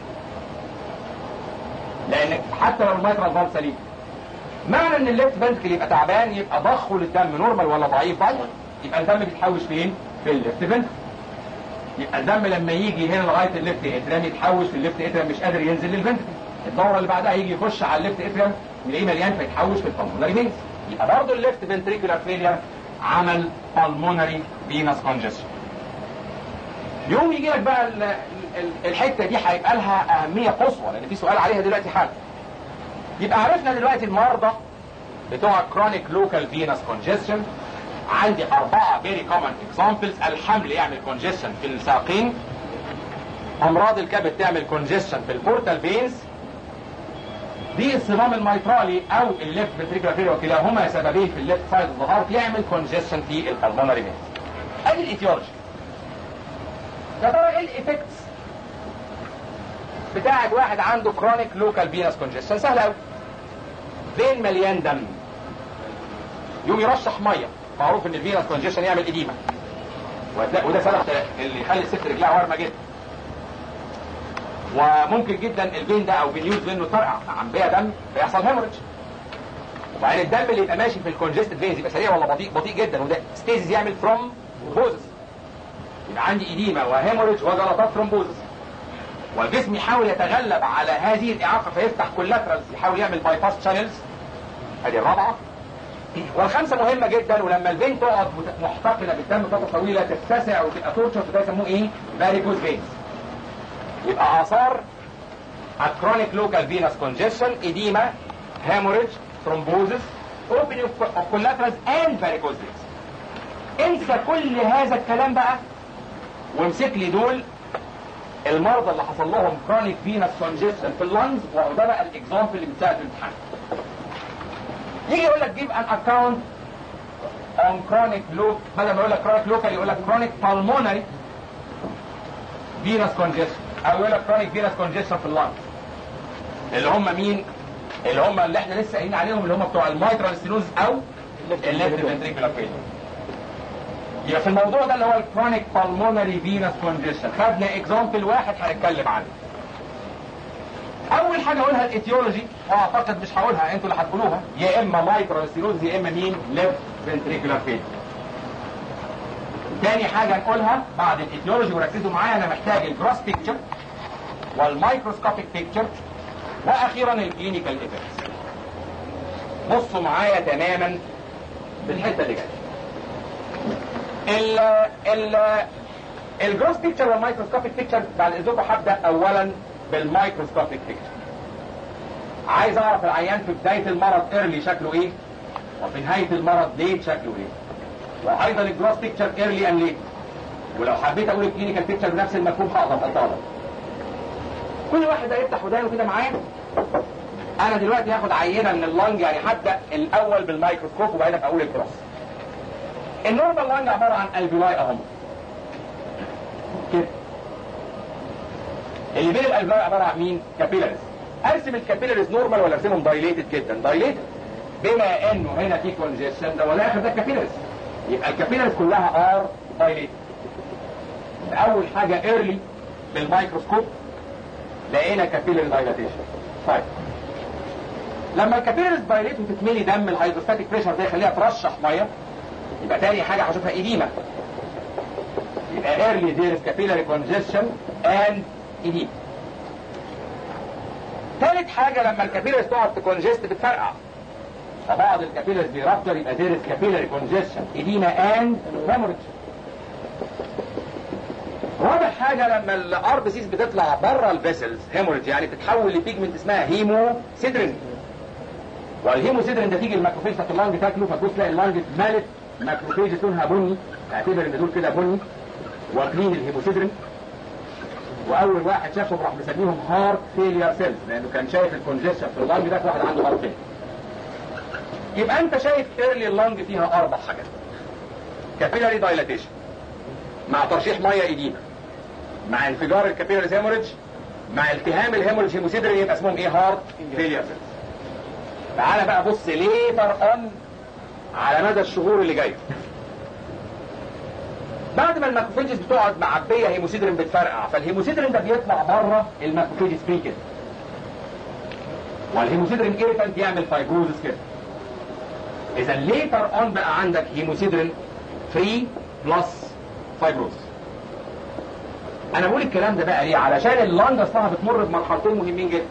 لان حتى لو المايترال فالف سليم معنى ان الليفت فنتريكل يبقى تعبان يبقى ضخه للدم نورمال ولا ضعيف ضعيف يبقى الدم بيتحوش فين؟ في الليفت فنتريكل يبقى الدم لما يجي هنا لغايه الليفت اتريم يتحوش في الليفت اتريم مش قادر ينزل للفنتريكل الدوره اللي بعدها يجي يخش على الليفت اتريم يلاقيه مليان فيتحوش في البلمونري فينز يبقى برضه الليفت فنتريكولار فيلير عمل pulmonary venous congestion يوم يجي لك بقى ال ال الحته دي هيبقى لها اهميه قصوى لان في سؤال عليها دلوقتي حالا يبقى عرفنا دلوقتي المرضى بتوع chronic local venous congestion عندي أربعة very common examples الحمل يعمل congestion في الساقين أمراض الكبد تعمل congestion في البورتال فينز دي الصمام الميترالي او الليفت فنتريكولار فيلير وكلاهما سببين في الليفت سايد الظهر يعمل كونجستشن في البلمونري فينز ادي الايتيولوجي يا ترى ايه الايفكتس بتاعت واحد عنده كرونيك لوكال فينس كونجستشن سهل قوي فين مليان دم يوم يرشح ميه معروف ان الفينس كونجستشن يعمل اديمه وده سبب اللي يخلي الست رجلها وارمه جدا وممكن جدا الفين ده او بنيوز منه ترقع عم بيها دم فيحصل هيموريدج وبعدين الدم اللي يبقى ماشي في الكونجستد فينز يبقى سريع ولا بطيء بطيء جدا وده ستيزيس يعمل ثرومبوزس يبقى عندي ايديما وهيموريدج وجلطات ثرومبوزس والجسم يحاول يتغلب على هذه الاعاقه فيفتح كولاترالز يحاول يعمل باي باس شانلز ادي الرابعه والخمسه مهمه جدا ولما الفين تقعد محتقنه بالدم فتره طويله تتسع وتبقى تورشر فده يسموه ايه؟ فاريكوز فينز يبقى اثار الكرونيك لوكال فينس كونجيشن اديما هيموريج ثرومبوزس اوبننج اوف كولاترالز اند فاريكوز انسى كل هذا الكلام بقى وامسك لي دول المرضى اللي حصل لهم كرونيك فينس كونجيشن في اللنجز وهو ده بقى الاكزامبل اللي بتاعت الامتحان يجي يقول لك جيب ان اكونت اون كرونيك لوك بدل ما يقول لك كرونيك لوكال يقول لك كرونيك بالمونري فينس كونجيشن او يقول لك كرونيك فينس كونجيشن في اللنج اللي هم مين اللي هم اللي احنا لسه قايلين عليهم اللي هم بتوع المايترال ستينوز او الليفت فنتريكولار فيلير يبقى في الموضوع ده اللي هو الكرونيك بالمونري فينس كونجيشن خدنا اكزامبل واحد هنتكلم عنه اول حاجه اقولها الايتيولوجي واعتقد مش هقولها انتوا اللي هتقولوها يا اما مايترال ستينوز يا اما مين ليفت فنتريكولار فيلير تاني حاجة نقولها بعد الايتيولوجي وركزوا معايا انا محتاج الجراس بيكتشر والمايكروسكوبيك بيكتشر واخيرا الكلينيكال ايفكتس بصوا معايا تماما في الحته اللي جايه ال ال الجروس بيكتشر والمايكروسكوبيك بيكتشر بعد اذنكم هبدا اولا بالمايكروسكوبيك بيكتشر عايز اعرف العيان في بدايه المرض ايرلي شكله ايه وفي نهايه المرض ليت شكله ايه وايضا الجروس بيكتشر ايرلي ام ليت ولو حبيت اقول الكلينيكال بيكتشر بنفس المفهوم هقدر الطلبه كل واحد ده يفتح ودانه كده معايا انا دلوقتي هاخد عينه من اللنج يعني هبدا الاول بالميكروسكوب وبعدين اقول الكروس النورمال لانج عباره عن الفيولاي اهم كده اللي بين الالفيولاي عباره عن مين كابيلاريز ارسم الكابيلاريز نورمال ولا ارسمهم دايليتد جدا دايليتد بما انه هنا في كونجيشن ده ولا اخر ده الكابيلاريز يبقى الكابيلاريز كلها ار دايليتد اول حاجه ايرلي بالميكروسكوب لقينا كابيلاري دايلاتيشن طيب لما الكابيلاريز دايليت وتتملي دم الهيدروستاتيك بريشر ده يخليها ترشح ميه يبقى تاني حاجه هشوفها ايديما يبقى ايرلي دير كابيلاري كونجيشن اند ايديما ثالث حاجه لما الكابيلاريز تقعد تكونجست بتفرقع فبعض الكابيلاريز بيرابتر يبقى دير كابيلاري كونجيشن ايديما اند هيموريدج رابع حاجة لما الار بي سيز بتطلع بره الفيسلز هيموريدج يعني بتتحول لبيجمنت اسمها هيمو سيدرين والهيمو سيدرين ده تيجي الماكروفيج بتاعت اللانج تاكله فتبص تلاقي اللانج اتملت ماكروفيج لونها بني اعتبر ان دول كده بني واكلين الهيمو سيدرين واول واحد شافهم راح مسميهم هارت فيلير سيلز لانه كان شايف الكونجيشن في اللانج ده في واحد عنده هارت فيلير يبقى انت شايف ايرلي اللانج فيها اربع حاجات كابيلاري دايلاتيشن مع ترشيح ميه ايدينا مع انفجار الكابيلاريز هيموريدج مع التهام الهيموريدج هيموسيدرين يبقى اسمهم ايه هارت فيلير تعالى بقى بص ليتر اون على مدى الشهور اللي جايه بعد ما الماكروفيجز بتقعد معبيه هيموسيدرين بتفرقع فالهيموسيدرين ده بيطلع بره الماكروفيجز فري كده والهيموسيدرين ايريتانت يعمل فايبروزس كده اذا ليتر اون بقى عندك هيموسيدرين فري بلس فايبروز انا بقول الكلام ده بقى ليه علشان اللانج اصلها بتمر بمرحلتين مهمين جدا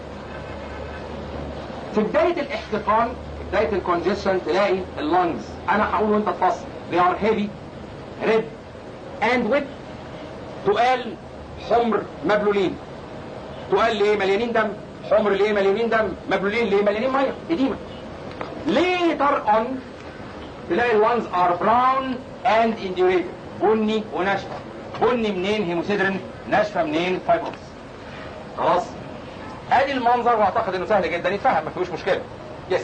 في بدايه الاحتقان في بدايه الكونجيشن تلاقي اللانجز انا هقول وانت تفصل they are heavy red and wet تقال حمر مبلولين تقال ليه مليانين دم حمر ليه مليانين دم مبلولين ليه مليانين ميه اديمه later on تلاقي اللانجز are brown and indurated بني وناشفه بني منين هيموسيدرين ناشفه منين فايبروس خلاص ادي المنظر واعتقد انه سهل جدا يتفهم ما فيهوش مشكله يس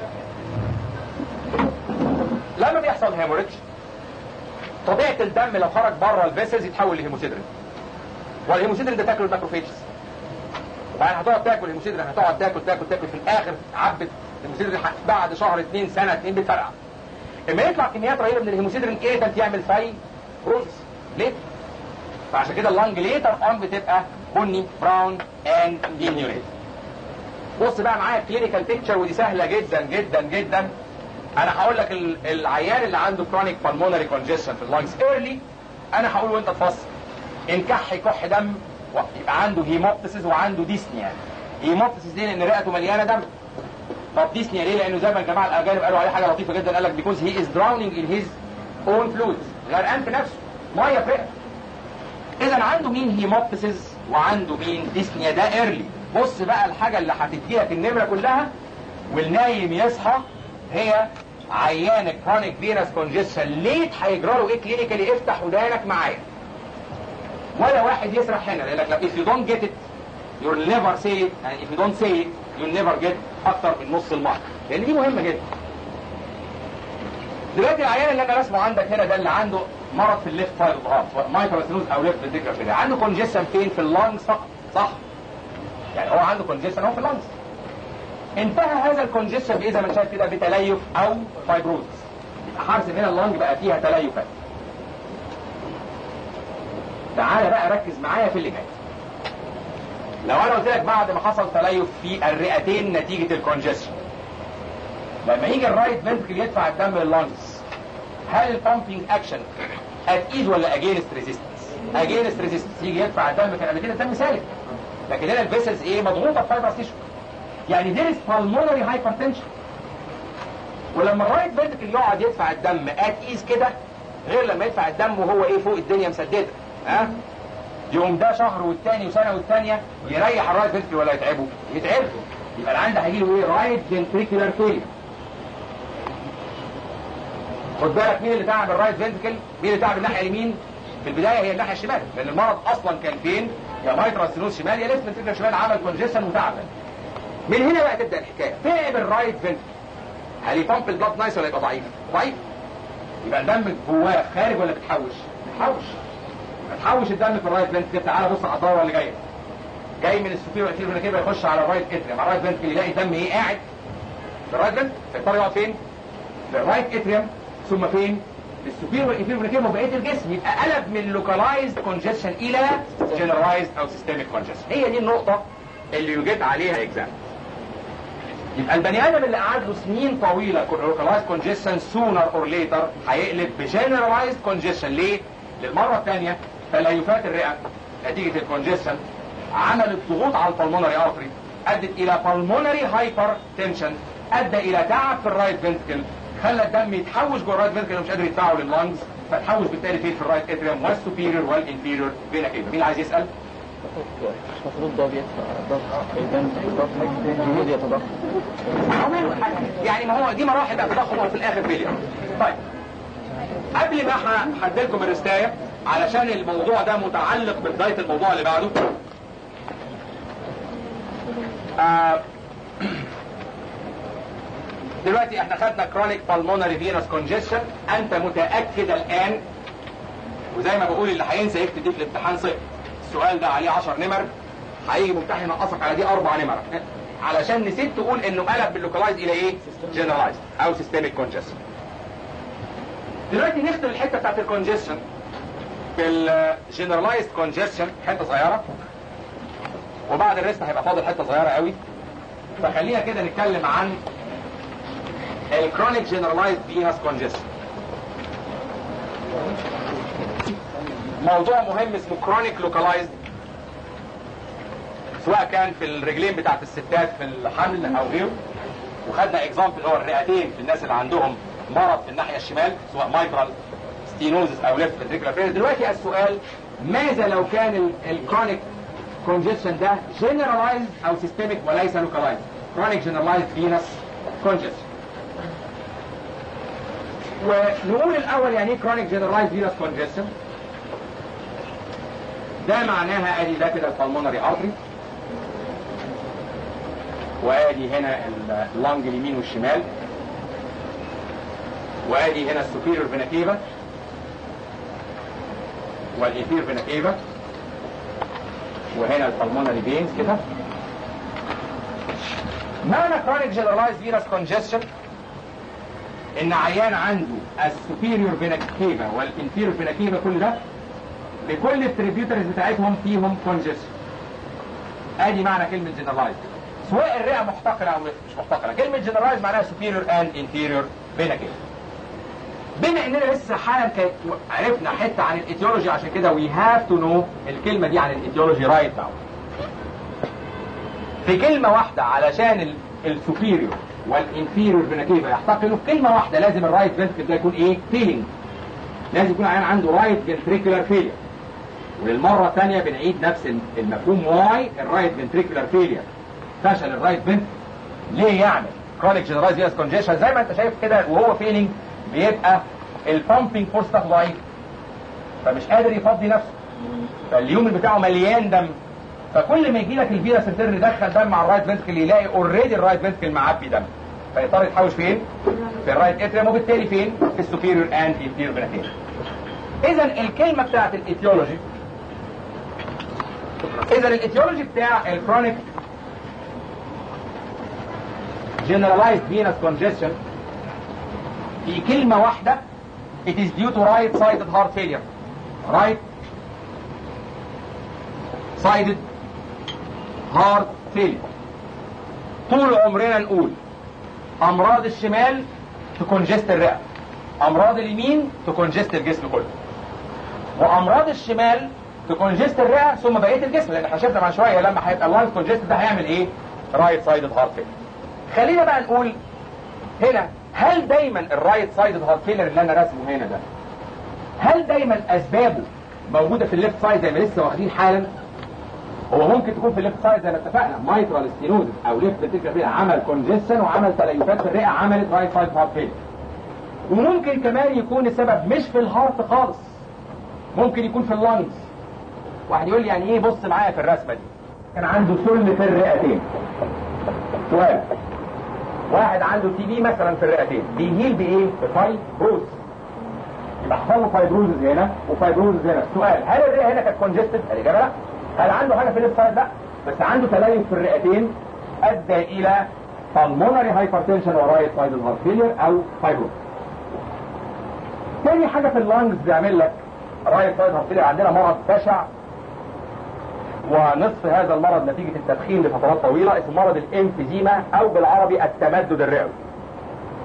لما بيحصل هيموريدج طبيعه الدم لو خرج بره الفيسلز يتحول لهيموسيدرين والهيموسيدرين ده تاكل الماكروفيجز يعني هتقعد تاكل هيموسيدرين هتقعد تاكل تاكل تاكل في الاخر عبت الهيموسيدرين بعد شهر اثنين سنه اثنين بتفرقع اما يطلع كميات رهيبه من الهيموسيدرين ايريتنت يعمل في روز ليه؟ فعشان كده اللانج ليتر اون بتبقى بني براون اند دينيوريت بص بقى معايا الكلينيكال بيكتشر ودي سهله جدا جدا جدا انا هقول لك العيان اللي عنده كرونيك بالمونري كونجيشن في اللانجز ايرلي انا هقول وانت تفصل انكح كح دم يبقى عنده هيموبتسيس وعنده ديسنيا هيموبتسيس دي لان رئته مليانه دم طب ديسنيا ليه؟ لانه زي ما الجماعه الاجانب قالوا عليه حاجه لطيفه جدا قال لك بيكوز هي از دراونينج ان هيز اون فلويدز غرقان في نفسه ميه في رئته اذا عنده مين هيموبتسيس وعنده مين ديسنيا ده ايرلي بص بقى الحاجه اللي هتديلك النمره كلها والنايم يصحى هي عيان كرونيك فيروس كونجيشن ليت هيجرى له ايه كلينيكالي افتح ودانك معايا ولا واحد يسرح هنا لانك لو if you don't get it you'll never say it and if you don't say it you'll never get اكتر من نص المارك لان دي مهمه جدا دلوقتي العيان اللي انا رسمه عندك هنا ده اللي عنده مرض في الليفت سايد اوف هارت سواء مايكروسينوز او ليفت فينتيكولار فيلير عنده كونجيشن فين في اللانجز فقط صح يعني هو عنده كونجيشن هو في اللانجز انتهى هذا الكونجيشن باذا ما شايف كده بتليف او فايبروز يبقى حرس هنا اللانج بقى فيها تليفات تعالى بقى ركز معايا في اللي جاي لو انا قلت لك بعد ما حصل تليف في الرئتين نتيجه الكونجيشن لما يجي الرايت فنتركل يدفع الدم لللانجز هل البامبنج اكشن ات ايد ولا اجينست ريزيستنس؟ اجينست ريزيستنس يجي يدفع الدم كان قبل كده الدم سالك لكن هنا الفيسلز ايه مضغوطه بفايبرس تيشو يعني there is pulmonary hypertension ولما الرايت فنتكل يقعد يدفع الدم ات ايز كده غير لما يدفع الدم وهو ايه فوق الدنيا مسدده ها يوم ده شهر والتاني وسنه والتانيه يريح الرايت فنتكل ولا يتعبه؟ يتعبه يبقى العند هيجي له ايه؟ رايت فنتريكولار فيلير خد بالك مين اللي تعب الرايت فنتكل؟ مين اللي تعب الناحيه اليمين؟ في البدايه هي الناحيه الشمال لان المرض اصلا كان فين؟ يا مايترال ستينوز شمال يا ليفت فنتريكولار شمال عمل كونجيشن وتعبان من هنا بقى تبدا الحكايه تعب الرايت فنتكل هل يبامب البلاد نايس ولا يبقى ضعيف؟ ضعيف يبقى الدم جواه خارج ولا بتحوش؟ بتحوش بتحوش الدم في الرايت فنتكل تعالى بص على الدوره اللي جايه جاي من السوبيرو اتير من كده يخش على الرايت اتريم على الرايت فنتكل يلاقي الدم ايه قاعد في الرايت فنتكل فيضطر يقعد فين؟ في الرايت اتريم ثم فين؟ السوبيرو اتير من كده وبقيه الجسم يبقى قلب من لوكالايزد كونجستشن الى جنرالايزد او سيستميك كونجستشن هي دي النقطه اللي يوجد عليها اكزام يبقى البني ادم اللي قعد له سنين طويله لوكالايزد كونجستشن سونر اور ليتر هيقلب بجنرالايزد كونجستشن ليه؟ للمره الثانيه تليفات الرئه نتيجه الكونجستشن عملت ضغوط على البلمونري ارتري ادت الى بالمونري هايبر تنشن ادى الى تعب في الرايت فنتكل خلى الدم يتحوش جوه الرايت فنتكل ومش قادر يدفعه لللنجز فتحوش بالتالي فين في الرايت اتريوم والسوبيريور والانفيريور فينا كده مين عايز يسال؟ مش المفروض ده بيدفع ضغط يبان ضغط جهود يتضخم يعني ما هو دي مراحل بقى تضخم وفي الاخر فيلير طيب قبل ما هحدد لكم الرستايه علشان الموضوع ده متعلق ببدايه الموضوع اللي بعده آه دلوقتي احنا خدنا كرونيك بالمونري فينوس كونجيشن انت متاكد الان وزي ما بقول اللي هينسى يكتب دي في الامتحان صفر السؤال ده عليه 10 نمر هيجي ممتحن ينقصك على دي اربع نمر علشان نسيت تقول انه قلب باللوكالايز الى ايه؟ جنرالايز او سيستميك كونجيشن دلوقتي نختم الحته بتاعت الكونجيشن بالجنرالايزد كونجيشن حته صغيره وبعد الريست هيبقى فاضل حته صغيره قوي فخلينا كده نتكلم عن الكرونيك جنرالايزد فينس كونجيشن موضوع مهم اسمه كرونيك لوكالايزد سواء كان في الرجلين بتاعت الستات في الحمل او غيره وخدنا اكزامبل اللي هو الرئتين في الناس اللي عندهم مرض في الناحيه الشمال سواء مايترال ستينوزس او ليفت فنتريكولار فيلر دلوقتي السؤال ماذا لو كان الكرونيك كونجيشن ده جنرالايزد او سيستميك وليس لوكالايزد كرونيك جنرالايزد فينس كونجيشن ونقول الاول يعني ايه كرونيك جنرالايزد فينس كونجيشن ده معناها ادي ده كده البلمونري ارتري وادي هنا اللنج اليمين والشمال وادي هنا السوبيريور فيناكيفا والانفيريور فيناكيفا وهنا البلمونري فينز كده معنى كرونيك جنرالايز فيروس كونجستشن ان عيان عنده السوبيريور فيناكيفا والانفيريور فيناكيفا كل ده بكل التريبيوترز بتاعتهم فيهم كونجستشن ادي معنى كلمه جنرالايز سواء الرئه محتقره او مش محتقره كلمه جنرالايز معناها سوبيريور اند انفيريور فيناكيفا بما اننا لسه حالا عرفنا حته عن الايتيولوجي عشان كده وي هاف تو نو الكلمه دي عن الايتيولوجي رايت ناو في كلمه واحده علشان السوبيريور والانفيريور فيناكيفا يحتقنوا في كلمه واحده لازم الرايت فنتريكل ده يكون ايه فيلينج لازم يكون عيان عنده رايت فنتريكولار فيلير وللمره الثانيه بنعيد نفس المفهوم واي الرايت فنتريكولار فيلير فشل الرايت فنتريكل ليه يعني كرونيك جنرالايز فينس كونجيشن زي ما انت شايف كده وهو فيلينج بيبقى البامبنج فورس بتاعته ضعيف فمش قادر يفضي نفسه فاليوم بتاعه مليان دم فكل ما يجي لك الفيروس سنترن يدخل دم على الرايت فنتركل يلاقي اوريدي الرايت فنتركل معبي دم فيضطر يتحوش فين؟ في الرايت اتريم وبالتالي فين؟ في السوبيريور اند انفيريور فيناتير اذا الكلمه بتاعت الايتيولوجي اذا الايتيولوجي بتاع الكرونيك generalized venous congestion في كلمة واحدة it is due to right sided heart failure right sided heart failure طول عمرنا نقول أمراض الشمال تكونجست الرئة أمراض اليمين تكونجست الجسم كله وأمراض الشمال تكونجست الرئه ثم بقيه الجسم لان احنا شفنا من شويه لما هيبقى اللانج كونجست ده هيعمل ايه؟ رايت سايد هارت فيلر. خلينا بقى نقول هنا هل دايما الرايت سايد هارت فيلر اللي انا راسمه هنا ده هل دايما اسبابه موجوده في الليفت سايد زي ما لسه واخدين حالا؟ هو ممكن تكون في الليفت سايد زي ما اتفقنا مايترال ستينوز او ليفت فيها عمل كونجستن وعمل تليفات في الرئه عملت رايت سايد هارت فيلر. وممكن كمان يكون السبب مش في الهارت خالص ممكن يكون في اللانجز واحد يقول لي يعني ايه بص معايا في الرسمه دي كان عنده سل في الرئتين سؤال واحد عنده تي بي مثلا في الرئتين بيهيل بايه بفايبروز يبقى حصل له فايبروزز هنا وفايبروزز هنا سؤال هل الرئه هنا كانت كونجستد الاجابه لا هل عنده حاجه في الليفت سايد لا بس عنده تليف في الرئتين ادى الى pulmonary hypertension ورايت سايد هارت فيلير او فايبروز تاني حاجه في اللانجز بيعمل لك رايت سايد هارت فيلير عندنا مرض بشع ونصف هذا المرض نتيجة التدخين لفترات طويلة اسمه مرض الانفيزيما او بالعربي التمدد الرئوي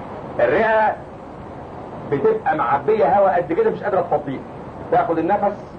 الرئة بتبقى معبية هواء قد كده مش قادرة تفضيه تاخد النفس